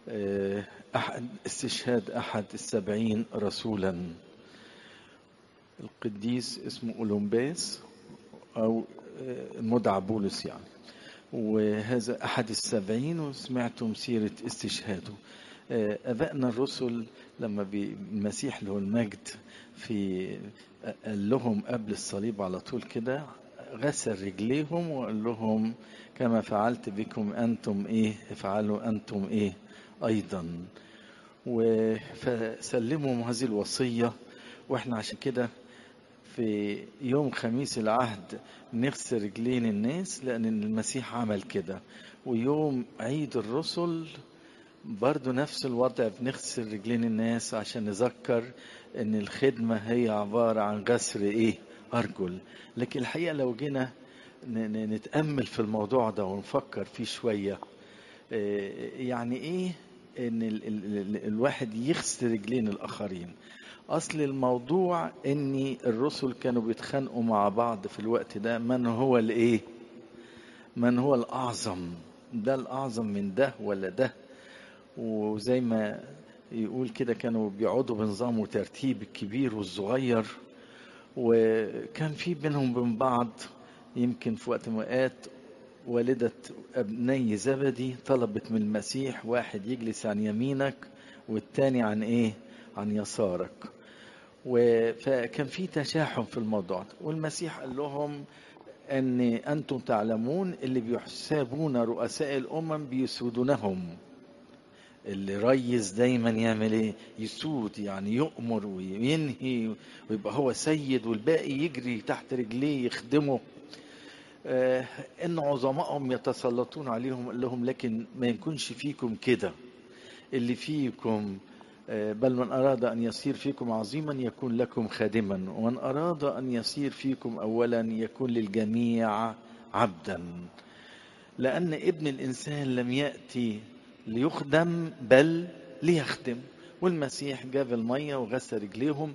أحد استشهاد أحد السبعين رسولا القديس اسمه أولومباس أو المدعى بولس يعني وهذا أحد السبعين وسمعتم سيرة استشهاده أبائنا الرسل لما المسيح له المجد في قال لهم قبل الصليب على طول كده غسل رجليهم وقال لهم كما فعلت بكم أنتم إيه افعلوا أنتم إيه أيضا فسلموا هذه الوصية وإحنا عشان كده في يوم خميس العهد نغسل رجلين الناس لأن المسيح عمل كده ويوم عيد الرسل برضو نفس الوضع بنغسل رجلين الناس عشان نذكر ان الخدمة هي عبارة عن غسل ايه ارجل لكن الحقيقة لو جينا نتأمل في الموضوع ده ونفكر فيه شوية يعني ايه ان ال ال ال الواحد يغسل رجلين الاخرين اصل الموضوع ان الرسل كانوا بيتخانقوا مع بعض في الوقت ده من هو الايه من هو الاعظم ده الاعظم من ده ولا ده وزي ما يقول كده كانوا بيقعدوا بنظام وترتيب الكبير والصغير وكان في بينهم وبين بعض يمكن في وقت من والدة ابني زبدي طلبت من المسيح واحد يجلس عن يمينك والتاني عن ايه عن يسارك فكان في تشاحن في الموضوع ده والمسيح قال لهم ان انتم تعلمون اللي بيحسبون رؤساء الامم بيسودونهم اللي ريس دايما يعمل ايه يسود يعني يؤمر وينهي ويبقى هو سيد والباقي يجري تحت رجليه يخدمه آه ان عظمائهم يتسلطون عليهم قال لهم لكن ما يكونش فيكم كده اللي فيكم آه بل من اراد ان يصير فيكم عظيما يكون لكم خادما ومن اراد ان يصير فيكم اولا يكون للجميع عبدا لان ابن الانسان لم ياتي ليخدم بل ليخدم والمسيح جاب المية وغسل رجليهم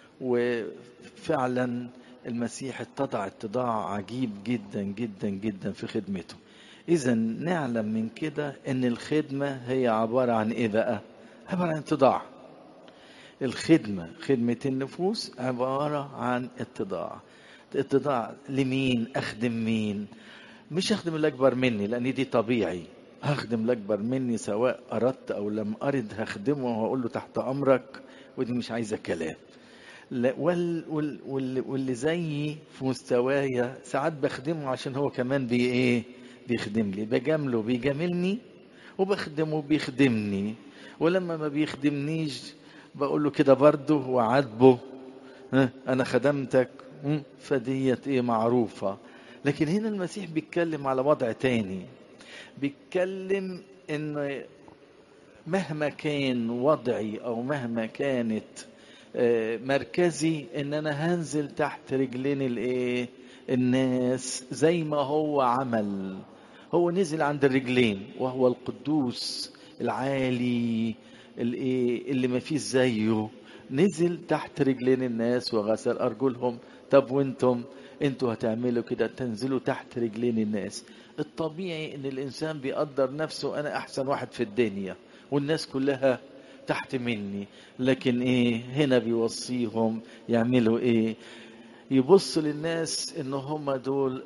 وفعلا المسيح اتضع اتضاع عجيب جدا جدا جدا في خدمته اذا نعلم من كده ان الخدمة هي عبارة عن ايه بقى عبارة عن اتضاع الخدمة خدمة النفوس عبارة عن اتضاع اتضاع لمين اخدم مين مش اخدم اللي اكبر مني لان دي طبيعي هخدم الأكبر مني سواء أردت أو لم أرد هخدمه وهقول له تحت أمرك ودي مش عايزة كلام لا وال وال وال واللي زيي في مستوايا ساعات بخدمه عشان هو كمان بي ايه بيخدم لي بجامله بيجاملني وبخدمه بيخدمني ولما ما بيخدمنيش بقول له كده برضه وعاتبه انا خدمتك فديت ايه معروفه لكن هنا المسيح بيتكلم على وضع تاني بيتكلم ان مهما كان وضعي او مهما كانت مركزي ان انا هنزل تحت رجلين الايه الناس زي ما هو عمل هو نزل عند الرجلين وهو القدوس العالي الايه اللي ما فيش زيه نزل تحت رجلين الناس وغسل ارجلهم طب وانتم انتوا هتعملوا كده تنزلوا تحت رجلين الناس الطبيعي ان الانسان بيقدر نفسه انا احسن واحد في الدنيا والناس كلها تحت مني لكن ايه هنا بيوصيهم يعملوا ايه يبص للناس ان هم دول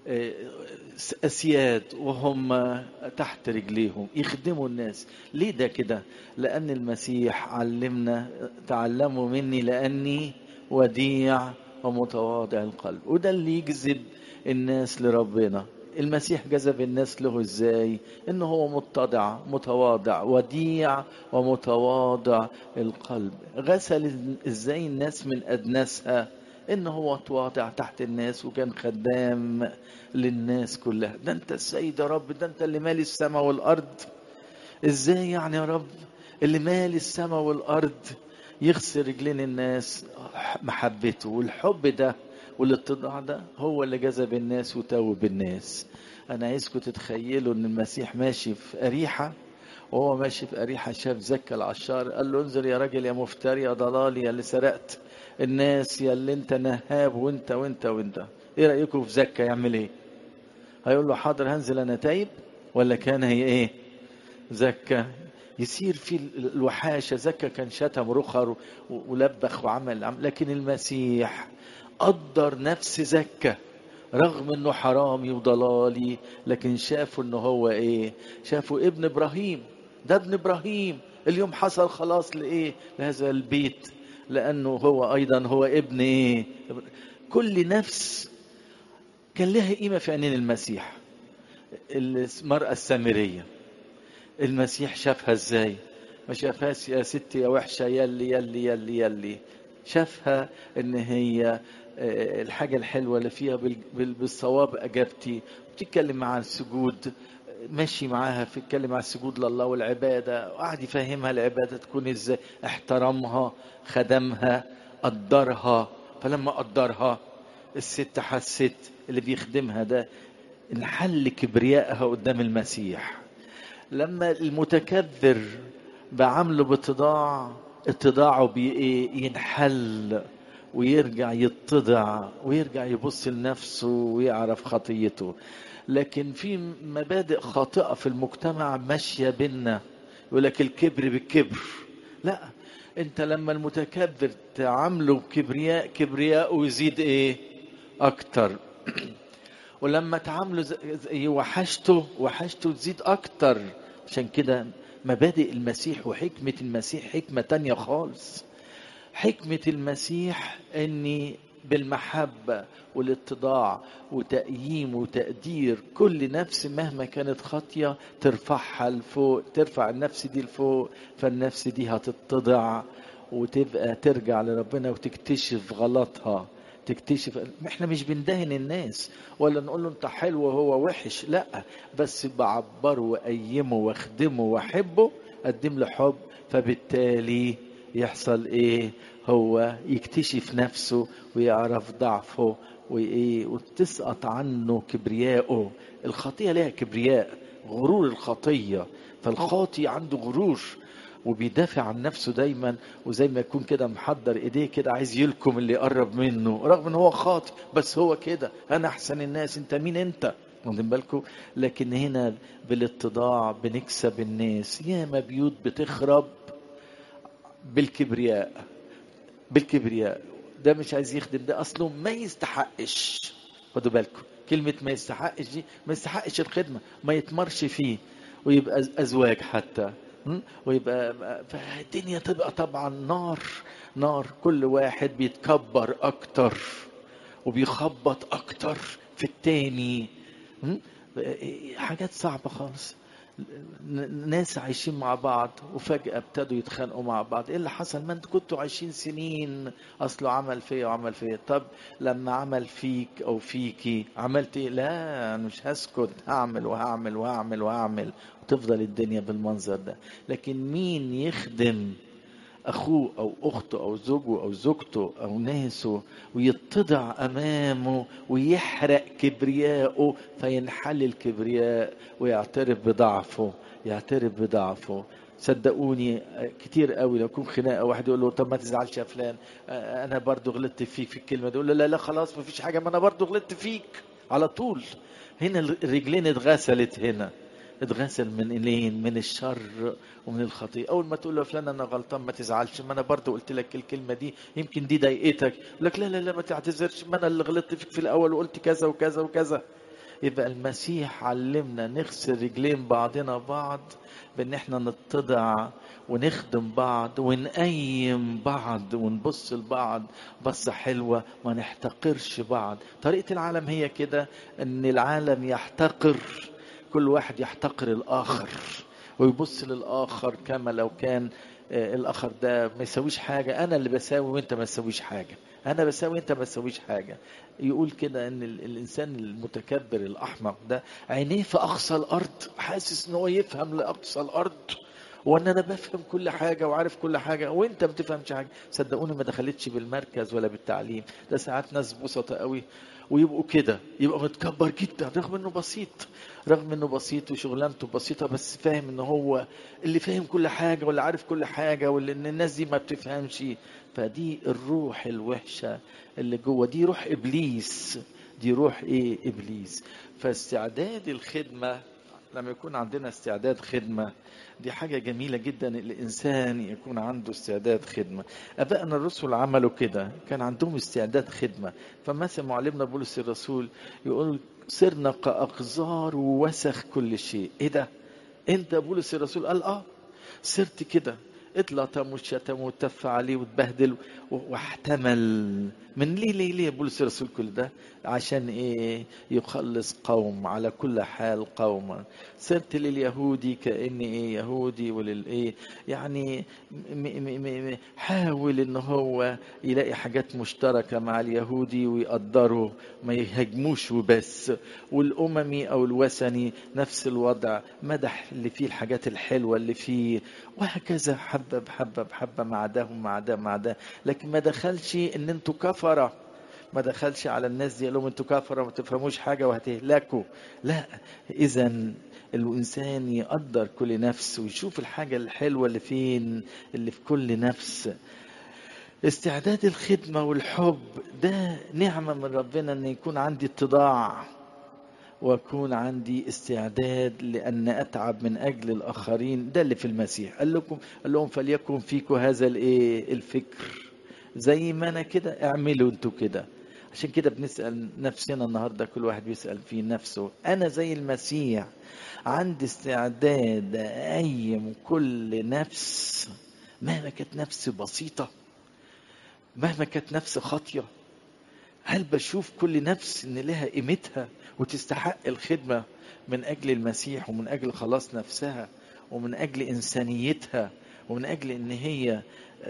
اسياد وهم تحت رجليهم يخدموا الناس ليه ده كده لان المسيح علمنا تعلموا مني لاني وديع ومتواضع القلب وده اللي يجذب الناس لربنا المسيح جذب الناس له ازاي انه هو متضع متواضع وديع ومتواضع القلب غسل ازاي الناس من ادناسها ان هو تواضع تحت الناس وكان خدام للناس كلها ده انت السيد يا رب ده انت اللي مالي السماء والارض ازاي يعني يا رب اللي مالي السماء والارض يغسل رجلين الناس محبته والحب ده والاتضاع ده هو اللي جذب الناس وتوب الناس انا عايزكم تتخيلوا ان المسيح ماشي في اريحه وهو ماشي في اريحه شاف زكا العشار قال له انزل يا راجل يا مفتري يا ضلالي يا اللي سرقت الناس يا اللي انت نهاب وانت وانت وانت ايه رايكم في زكا يعمل ايه هيقول له حاضر هنزل انا تايب ولا كان هي ايه زكا يصير في الوحاشة زكا كان شتم رخر ولبخ وعمل لكن المسيح قدر نفس زكا رغم انه حرامي وضلالي لكن شافوا انه هو ايه شافوا ابن ابراهيم ده ابن ابراهيم اليوم حصل خلاص لايه لهذا البيت لانه هو ايضا هو ابن ايه كل نفس كان لها قيمه في عينين المسيح المراه السامريه المسيح شافها ازاي ما شافهاش يا ستي يا وحشه يلي يلي يلي يلي شافها ان هي الحاجه الحلوه اللي فيها بالصواب اجابتي بتتكلم عن السجود ماشي معاها في اتكلم عن السجود لله والعباده وقعد يفهمها العباده تكون ازاي احترمها خدمها قدرها فلما قدرها الست حست اللي بيخدمها ده انحل كبريائها قدام المسيح لما المتكبر بعمله باتضاع اتضاعه بايه ينحل ويرجع يتضع ويرجع يبص لنفسه ويعرف خطيته لكن في مبادئ خاطئه في المجتمع ماشيه بينا يقول لك الكبر بالكبر لا انت لما المتكبر تعامله بكبرياء كبرياءه يزيد ايه اكتر ولما تعامله زي وحشته وحشته تزيد اكتر عشان كده مبادئ المسيح وحكمة المسيح حكمة تانية خالص حكمة المسيح اني بالمحبة والاتضاع وتقييم وتقدير كل نفس مهما كانت خاطية ترفعها لفوق ترفع النفس دي لفوق فالنفس دي هتتضع وتبقى ترجع لربنا وتكتشف غلطها تكتشف احنا مش بندهن الناس ولا نقول له انت حلو وهو وحش لا بس بعبره واقيمه واخدمه واحبه اقدم له حب فبالتالي يحصل ايه هو يكتشف نفسه ويعرف ضعفه وايه وتسقط عنه كبرياءه الخطيه لها كبرياء غرور الخطيه فالخاطي عنده غرور وبيدافع عن نفسه دايما وزي ما يكون كده محضر ايديه كده عايز يلكم اللي يقرب منه رغم ان هو خاطئ بس هو كده انا احسن الناس انت مين انت واخدين بالكم لكن هنا بالاتضاع بنكسب الناس ياما بيوت بتخرب بالكبرياء بالكبرياء ده مش عايز يخدم ده اصله ما يستحقش خدوا بالكم كلمة ما يستحقش دي ما يستحقش الخدمة ما يتمرش فيه ويبقى أزواج حتى ويبقى فالدنيا تبقى طبعا نار نار كل واحد بيتكبر اكتر وبيخبط اكتر في التاني حاجات صعبة خالص ناس عايشين مع بعض وفجأة ابتدوا يتخانقوا مع بعض ايه اللي حصل ما انتوا كنتوا عايشين سنين اصله عمل فيا وعمل فيا طب لما عمل فيك او فيكي عملت ايه لا انا مش هسكت هعمل وهعمل وهعمل وهعمل وتفضل الدنيا بالمنظر ده لكن مين يخدم اخوه او اخته او زوجه او زوجته او ناسه ويتضع امامه ويحرق كبرياءه فينحل الكبرياء ويعترف بضعفه يعترف بضعفه صدقوني كتير قوي لو يكون خناقه واحد يقول له طب ما تزعلش يا فلان انا برضو غلطت فيك في الكلمه دي يقول له لا لا خلاص ما فيش حاجه ما انا برضو غلطت فيك على طول هنا الرجلين اتغسلت هنا اتغسل من الين من الشر ومن الخطيئه اول ما تقول له فلان انا غلطان ما تزعلش ما انا برضه قلت لك الكلمه دي يمكن دي ضايقتك يقول لك لا لا لا ما تعتذرش ما انا اللي غلطت فيك في الاول وقلت كذا وكذا وكذا يبقى المسيح علمنا نغسل رجلين بعضنا بعض بان احنا نتضع ونخدم بعض ونقيم بعض ونبص لبعض بصة حلوة ما نحتقرش بعض طريقة العالم هي كده ان العالم يحتقر كل واحد يحتقر الآخر ويبص للآخر كما لو كان الآخر ده ما يسويش حاجة أنا اللي بساوي وأنت ما تسويش حاجة أنا بساوي أنت ما تسويش حاجة يقول كده إن الإنسان المتكبر الأحمق ده عينيه في أقصى الأرض حاسس إن هو يفهم لأقصى الأرض وان انا بفهم كل حاجه وعارف كل حاجه وانت ما بتفهمش حاجه صدقوني ما دخلتش بالمركز ولا بالتعليم ده ساعات ناس بسطة قوي ويبقوا كده يبقى متكبر جدا رغم انه بسيط رغم انه بسيط وشغلانته بسيطه بس فاهم ان هو اللي فاهم كل حاجه واللي عارف كل حاجه واللي ان الناس دي ما بتفهمش فدي الروح الوحشه اللي جوه دي روح ابليس دي روح ايه ابليس فاستعداد الخدمه لما يكون عندنا استعداد خدمة دي حاجة جميلة جدا الإنسان يكون عنده استعداد خدمة أبائنا الرسل عملوا كده كان عندهم استعداد خدمة فمثلا معلمنا بولس الرسول يقول صرنا كأقذار ووسخ كل شيء إيه ده أنت بولس الرسول قال آه صرت كده اتلطم وشتم وتف عليه وتبهدل واحتمل من ليه ليه ليه بولس الرسول كل ده عشان ايه يخلص قوم على كل حال قوما صرت لليهودي كاني ايه يهودي وللايه يعني م م م حاول ان هو يلاقي حاجات مشتركه مع اليهودي ويقدره ما يهاجموش وبس والاممي او الوثني نفس الوضع مدح اللي فيه الحاجات الحلوه اللي فيه وهكذا حبه بحبه بحبه مع ده ومع ده مع ده لكن ما دخلش ان انتوا كفره ما دخلش على الناس دي قال لهم انتوا كفره ما تفهموش حاجه وهتهلكوا لا اذا الانسان يقدر كل نفس ويشوف الحاجه الحلوه اللي فين اللي في كل نفس استعداد الخدمه والحب ده نعمه من ربنا ان يكون عندي اتضاع واكون عندي استعداد لان اتعب من اجل الاخرين ده اللي في المسيح قال لكم قال لهم فليكن فيكم هذا الايه الفكر زي ما انا كده اعملوا انتوا كده عشان كده بنسال نفسنا النهارده كل واحد بيسال في نفسه انا زي المسيح عندي استعداد اقيم كل نفس مهما كانت نفس بسيطه مهما كانت نفس خاطيه هل بشوف كل نفس ان لها قيمتها وتستحق الخدمه من اجل المسيح ومن اجل خلاص نفسها ومن اجل انسانيتها ومن اجل ان هي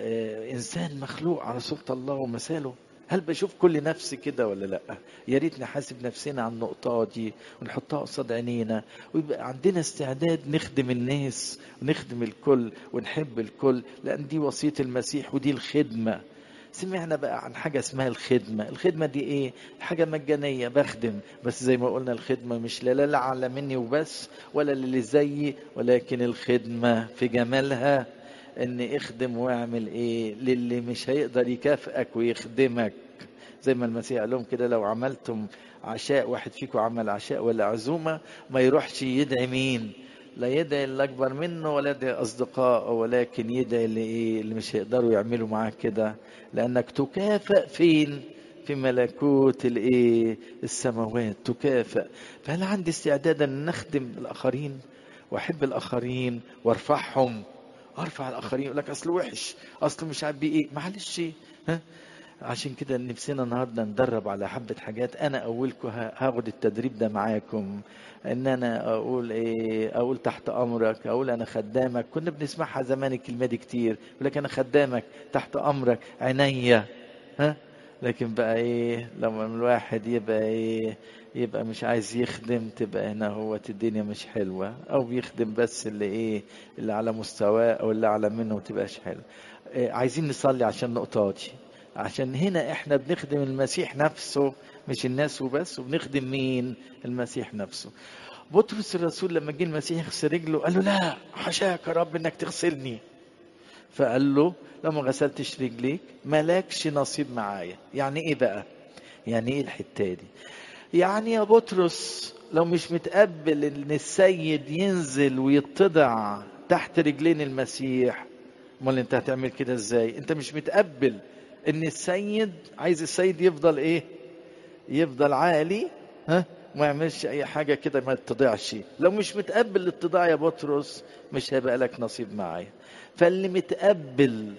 انسان مخلوق على صوره الله ومثاله هل بشوف كل نفس كده ولا لا يا ريت نحاسب نفسنا على النقطة دي ونحطها قصاد عينينا ويبقى عندنا استعداد نخدم الناس ونخدم الكل ونحب الكل لأن دي وصية المسيح ودي الخدمة سمعنا بقى عن حاجة اسمها الخدمة الخدمة دي ايه حاجة مجانية بخدم بس زي ما قلنا الخدمة مش لا لا على مني وبس ولا للي زيي ولكن الخدمة في جمالها ان اخدم واعمل ايه للي مش هيقدر يكافئك ويخدمك زي ما المسيح قال لهم كده لو عملتم عشاء واحد فيكم عمل عشاء ولا عزومة ما يروحش يدعي مين لا يدعي اللي اكبر منه ولا يدعي اصدقائه ولكن يدعي اللي ايه اللي مش هيقدروا يعملوا معاه كده لانك تكافئ فين في ملكوت الايه السماوات تكافئ فهل عندي استعداد ان نخدم الاخرين واحب الاخرين وارفعهم ارفع الاخرين يقول لك اصل وحش اصل مش عارف ايه معلش ها عشان كده نفسنا النهارده ندرب على حبه حاجات انا اولكم هاخد التدريب ده معاكم ان انا اقول ايه اقول تحت امرك اقول انا خدامك كنا بنسمعها زمان الكلمه دي كتير يقول لك انا خدامك تحت امرك عينيا ها لكن بقى ايه لما الواحد يبقى ايه يبقى مش عايز يخدم تبقى هنا هو الدنيا مش حلوة أو بيخدم بس اللي إيه اللي على مستواه أو اللي أعلى منه ما تبقاش حلوة إيه عايزين نصلي عشان النقطة دي عشان هنا إحنا بنخدم المسيح نفسه مش الناس وبس وبنخدم مين المسيح نفسه بطرس الرسول لما جه المسيح يغسل رجله قال له لا حشاك يا رب انك تغسلني فقال له لو ما غسلتش رجليك مالكش نصيب معايا يعني ايه بقى يعني ايه الحته دي يعني يا بطرس لو مش متقبل ان السيد ينزل ويتضع تحت رجلين المسيح امال انت هتعمل كده ازاي انت مش متقبل ان السيد عايز السيد يفضل ايه يفضل عالي ها ما يعملش اي حاجه كده ما يتضعش لو مش متقبل الاتضاع يا بطرس مش هيبقى لك نصيب معايا فاللي متقبل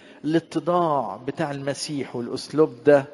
الاتضاع بتاع المسيح والاسلوب ده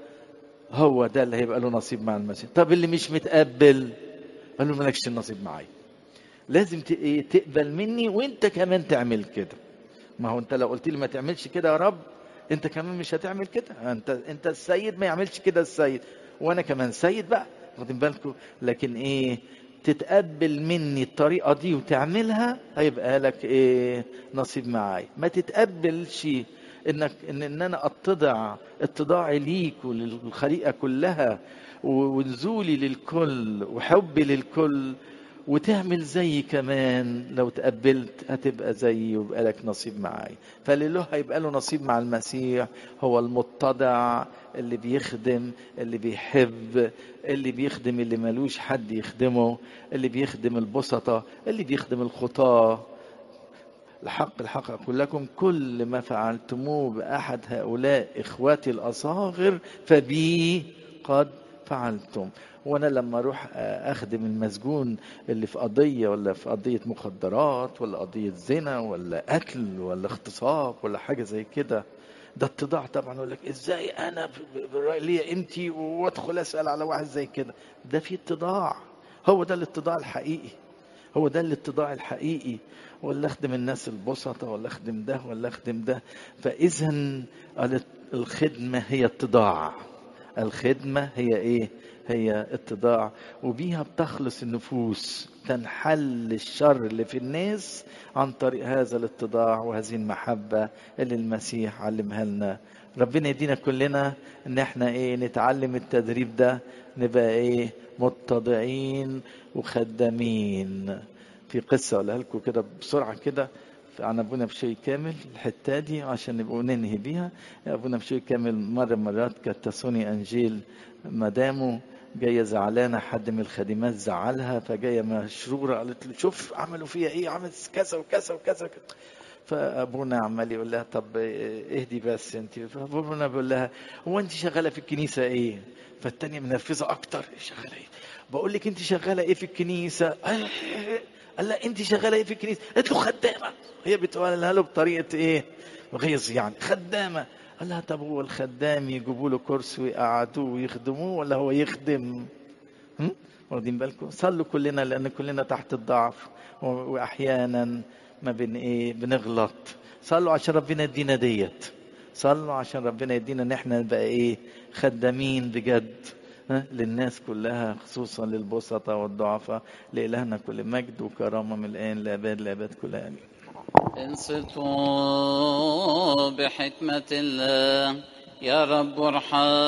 هو ده اللي هيبقى له نصيب مع المسيح طب اللي مش متقبل قال له مالكش نصيب معايا لازم تقبل مني وانت كمان تعمل كده ما هو انت لو قلت لي ما تعملش كده يا رب انت كمان مش هتعمل كده انت انت السيد ما يعملش كده السيد وانا كمان سيد بقى واخدين بالكم لكن ايه تتقبل مني الطريقه دي وتعملها هيبقى لك ايه نصيب معايا ما تتقبلش انك ان, إن انا اتضع اتضاعي ليك وللخليقه كلها ونزولي للكل وحبي للكل وتعمل زي كمان لو تقبلت هتبقى زيي ويبقى لك نصيب معاي فاللي له هيبقى له نصيب مع المسيح هو المتضع اللي بيخدم اللي بيحب اللي بيخدم اللي ملوش حد يخدمه اللي بيخدم البسطة اللي بيخدم الخطاة الحق الحق أقول لكم كل ما فعلتموه بأحد هؤلاء إخواتي الأصاغر فبي قد فعلتم وانا لما اروح اخدم المسجون اللي في قضيه ولا في قضيه مخدرات ولا قضيه زنا ولا قتل ولا اغتصاب ولا حاجه زي كده ده اتضاع طبعا يقول لك ازاي انا ليا قيمتي وادخل اسال على واحد زي كده ده في اتضاع هو ده الاتضاع الحقيقي هو ده الاتضاع الحقيقي ولا اخدم الناس البسطة ولا اخدم ده ولا اخدم ده فاذا الخدمه هي اتضاع الخدمه هي ايه هي اتضاع وبيها بتخلص النفوس تنحل الشر اللي في الناس عن طريق هذا الاتضاع وهذه المحبة اللي المسيح علمها لنا ربنا يدينا كلنا ان احنا ايه نتعلم التدريب ده نبقى ايه متضعين وخدامين في قصة اقولها لكم كده بسرعة كده عن ابونا بشوي كامل الحته دي عشان نبقوا ننهي بيها ابونا بشوي كامل مره مرات كانت تسوني انجيل مدامه جايه زعلانه حد من الخادمات زعلها فجايه مشروره قالت له شوف عملوا فيها ايه عملت كذا وكذا وكذا فابونا عمال يقول لها طب اهدي بس انت فابونا بيقول لها هو انت شغاله في الكنيسه ايه فالتانيه منرفزه اكتر شغاله ايه بقول لك انت شغاله ايه في الكنيسه قال لها انت شغاله ايه في الكنيسه قالت له خدامه هي بتقولها له بطريقه ايه غيظ يعني خدامه قال لها طب هو الخدام يجيبوا له كرسي ويقعدوه ويخدموه ولا هو يخدم واخدين بالكم صلوا كلنا لان كلنا تحت الضعف واحيانا ما بن ايه بنغلط صلوا عشان ربنا يدينا ديت صلوا عشان ربنا يدينا ان احنا نبقى ايه خدامين بجد للناس كلها خصوصا للبسطة والضعفاء لإلهنا كل مجد وكرامة من الآن لأباد لأباد كل آمين انصتوا بحكمة الله يا رب ارحم